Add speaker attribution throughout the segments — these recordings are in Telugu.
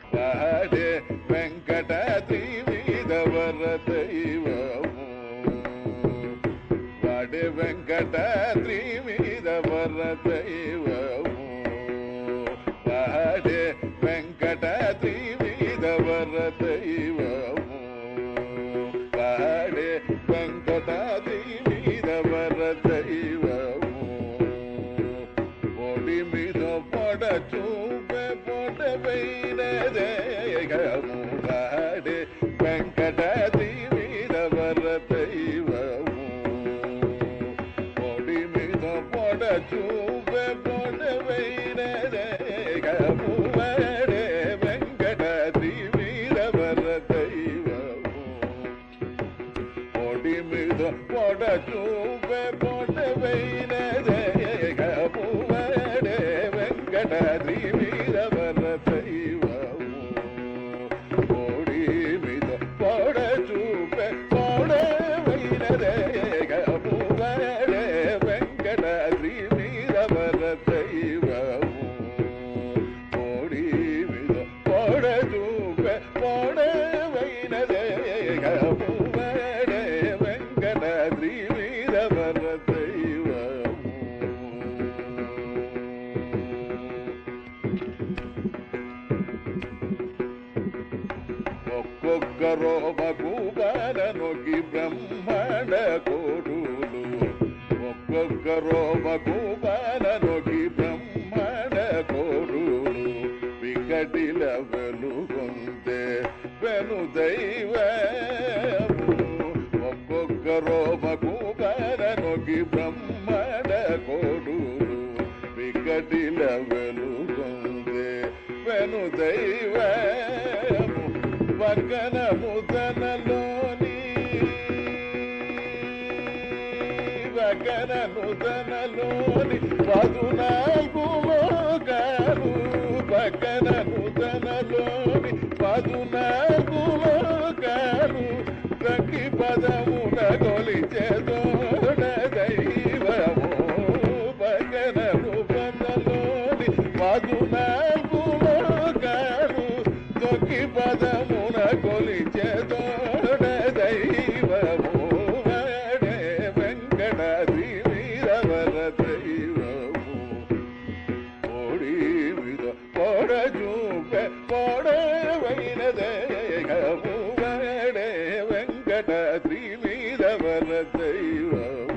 Speaker 1: వాడే వెంకటాద్రి మీద వర దైవము వాడే వెంకటాద్రి మీద వర దైవము వాడే వెంకటాద్రి మీద వర దైవము వాడే వెంకటాద్రి మీద వర దైవము పొడి మీద పొడ చూపే పొడవైన దేగము వాడే వెంకటాద్రి మీద వర దైవము పొడి మీద పొడ చూపే పొడవైన దేగము వాడే వెంకటాద్రి మీద వర దైవము పొడి మీద పొడ చూపే పొడవైన దేగమువడే వెంకటాద్రి మీద వర దైవము పొడి మీద పొడ చూపే పొడవైన దేగమువడే వెంకటాద్రి మీద వర దైవము పొడి మీద పొడ చూపే పొడవైన దేగమువడే వెంకటాద్రి మీద వర దైవము ఒక్కొక్కరో మగుబాలనొగి బ్రహ్మాండ కోడులు ఒక్కొక్కరో మగుబాలనొగి బ్రహ్మాండ కోడులు వికటిల వెలుగొందే వెను దైవము ఒక్కొక్కరో మగుబాలనొగి బ్రహ్మాండ కోడులు వికటిల వెలుగొందే వెను దైవము వర్గన ముదనలోని వగన నుదనలోని పదునాలుగు లోకాలు వగన నుదనలోని పదునాలుగు లోకాలు తంగి పదమున కొలిచెదోడ దైవము వగన నుదనలోని పదునాలుగు లోకాలు తొక్కి పదమున కొలిచెదోడ దైవము వాడే వెంకటాద్రి వీరవర దైవము ఓడి మీద పొడ చూపే పొడవైన దేగము వాడే వెంకటాద్రి వీరవర దైవము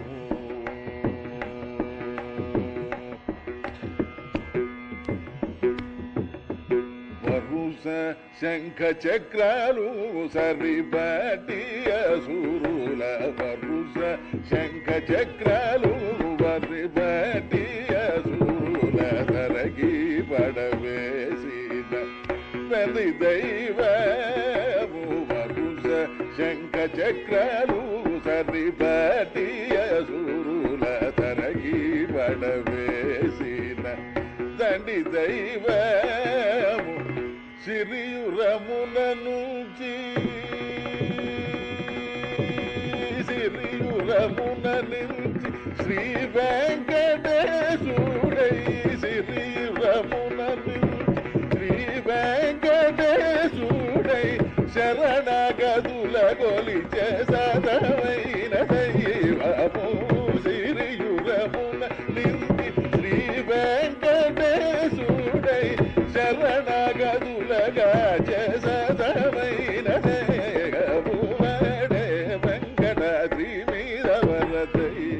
Speaker 1: వరుస శంఖ చక్రాలు సరిబటియ సురుల వరుస శంఖ చక్రాలు వరిబటియ సురుల తరగి పడవేసిన పెది దైవము వరుస శంఖ చక్రాలు సరిబటియ సురుల తరగి పడవేసిన దండి దైవము సిరియురమున నుంచి సిరియురమున నుంచి శ్రీ వెంకటేశుడై సిరియురమున నుంచి శ్రీ వెంకటేశుడై శరణగదుల గొలిచే సదమైన దైవము సిరియురమున నింది శ్రీ వెంకటేశుడై శరణగదులగా చేసదమైన దేగమువడే వెంకటాద్రి మీద వర దైవ